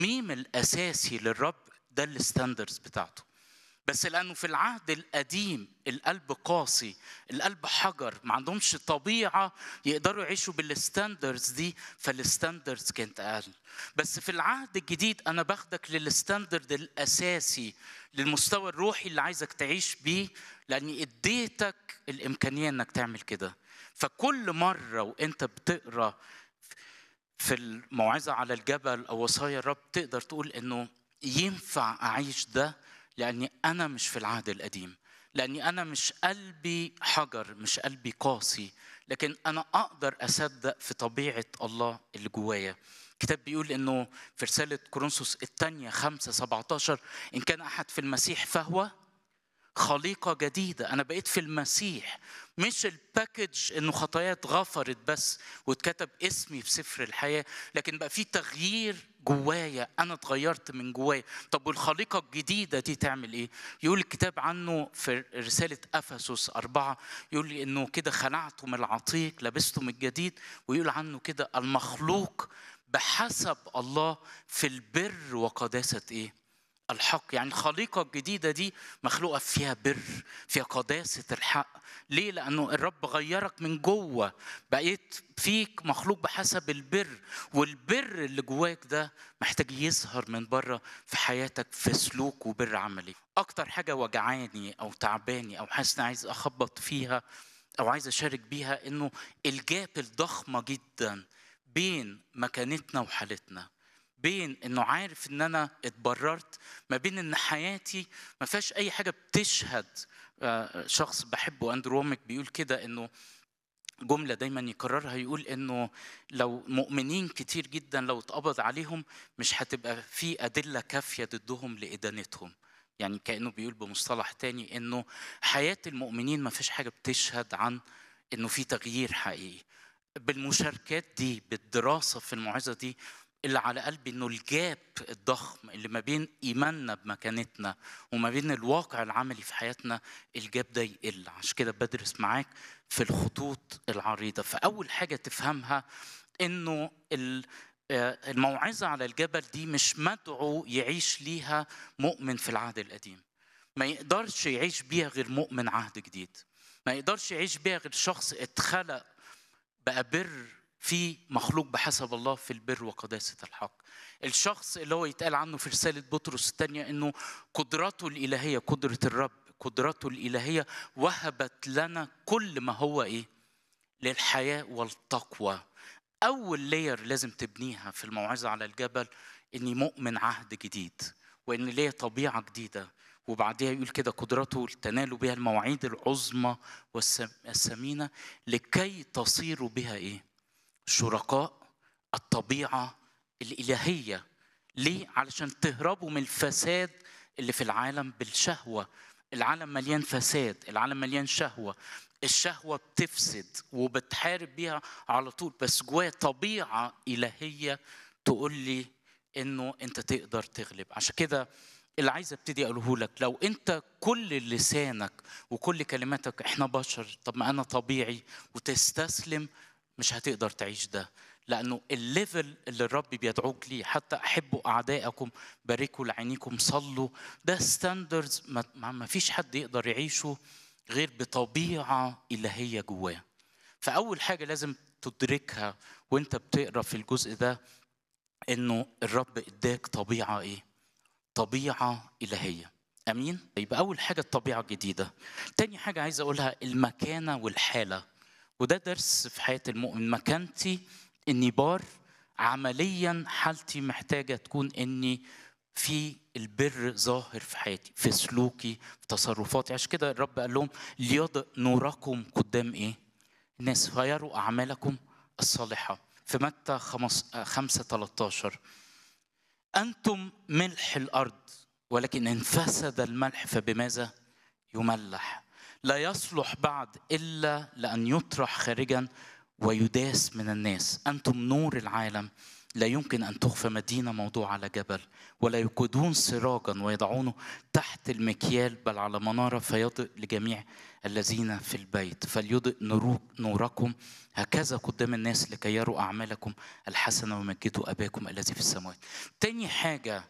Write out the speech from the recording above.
التصميم الاساسي للرب ده الستاندرز بتاعته بس لانه في العهد القديم القلب قاسي القلب حجر ما عندهمش طبيعه يقدروا يعيشوا بالستاندرز دي فالستاندرز كانت اقل بس في العهد الجديد انا باخدك للستاندرد الاساسي للمستوى الروحي اللي عايزك تعيش بيه لاني اديتك الامكانيه انك تعمل كده فكل مره وانت بتقرا في الموعظه على الجبل او وصايا الرب تقدر تقول انه ينفع اعيش ده لاني انا مش في العهد القديم لاني انا مش قلبي حجر مش قلبي قاسي لكن انا اقدر اصدق في طبيعه الله اللي جوايا الكتاب بيقول انه في رساله كورنثوس الثانيه 5 17 ان كان احد في المسيح فهو خليقة جديدة أنا بقيت في المسيح مش الباكج إنه خطايا اتغفرت بس واتكتب اسمي في سفر الحياة لكن بقى في تغيير جوايا أنا اتغيرت من جوايا طب والخليقة الجديدة دي تعمل إيه؟ يقول الكتاب عنه في رسالة أفسس أربعة يقول لي إنه كده خلعتم العتيق لبستم الجديد ويقول عنه كده المخلوق بحسب الله في البر وقداسة إيه؟ الحق يعني الخليقة الجديدة دي مخلوقة فيها بر فيها قداسة الحق ليه؟ لأنه الرب غيرك من جوه بقيت فيك مخلوق بحسب البر والبر اللي جواك ده محتاج يظهر من بره في حياتك في سلوك وبر عملي أكتر حاجة وجعاني أو تعباني أو حاسس إني عايز أخبط فيها أو عايز أشارك بيها إنه الجاب الضخمة جدا بين مكانتنا وحالتنا بين انه عارف ان انا اتبررت ما بين ان حياتي ما فيهاش اي حاجه بتشهد شخص بحبه اندرو روميك بيقول كده انه جملة دايما يكررها يقول انه لو مؤمنين كتير جدا لو اتقبض عليهم مش هتبقى في أدلة كافية ضدهم لإدانتهم يعني كأنه بيقول بمصطلح تاني انه حياة المؤمنين ما فيش حاجة بتشهد عن انه في تغيير حقيقي بالمشاركات دي بالدراسة في الموعظة دي اللي على قلبي انه الجاب الضخم اللي ما بين ايماننا بمكانتنا وما بين الواقع العملي في حياتنا الجاب ده يقل عشان كده بدرس معاك في الخطوط العريضه فاول حاجه تفهمها انه الموعظه على الجبل دي مش مدعو يعيش ليها مؤمن في العهد القديم ما يقدرش يعيش بيها غير مؤمن عهد جديد ما يقدرش يعيش بيها غير شخص اتخلق بقى بر في مخلوق بحسب الله في البر وقداسة الحق الشخص اللي هو يتقال عنه في رسالة بطرس الثانية أنه قدرته الإلهية قدرة الرب قدرته الإلهية وهبت لنا كل ما هو إيه للحياة والتقوى أول لير لازم تبنيها في الموعظة على الجبل إني مؤمن عهد جديد وإن ليا طبيعة جديدة وبعدها يقول كده قدرته تنالوا بها المواعيد العظمى والثمينة لكي تصيروا بها إيه شركاء الطبيعة الإلهية ليه؟ علشان تهربوا من الفساد اللي في العالم بالشهوة العالم مليان فساد العالم مليان شهوة الشهوة بتفسد وبتحارب بيها على طول بس جوايا طبيعة إلهية تقول لي إنه أنت تقدر تغلب عشان كده اللي عايز ابتدي اقوله لك لو انت كل لسانك وكل كلماتك احنا بشر طب ما انا طبيعي وتستسلم مش هتقدر تعيش ده لانه الليفل اللي الرب بيدعوك ليه حتى احبوا اعدائكم باركوا لعينيكم صلوا ده ستاندردز ما, ما فيش حد يقدر يعيشه غير بطبيعه الهيه جواه فاول حاجه لازم تدركها وانت بتقرا في الجزء ده انه الرب اداك طبيعه ايه طبيعه الهيه امين يبقى اول حاجه الطبيعه الجديده تاني حاجه عايز اقولها المكانه والحاله وده درس في حياة المؤمن مكانتي إني بار عمليا حالتي محتاجة تكون إني في البر ظاهر في حياتي في سلوكي في تصرفاتي عشان كده الرب قال لهم ليضئ نوركم قدام إيه؟ الناس فيروا أعمالكم الصالحة في متى خمسة 13 أنتم ملح الأرض ولكن إن فسد الملح فبماذا يملح لا يصلح بعد الا لان يطرح خارجا ويداس من الناس انتم نور العالم لا يمكن أن تخفى مدينة موضوع على جبل ولا يوقدون سراجا ويضعونه تحت المكيال بل على منارة فيضئ لجميع الذين في البيت فليضئ نوركم هكذا قدام الناس لكي يروا أعمالكم الحسنة ويمجدوا أباكم الذي في السماوات تاني حاجة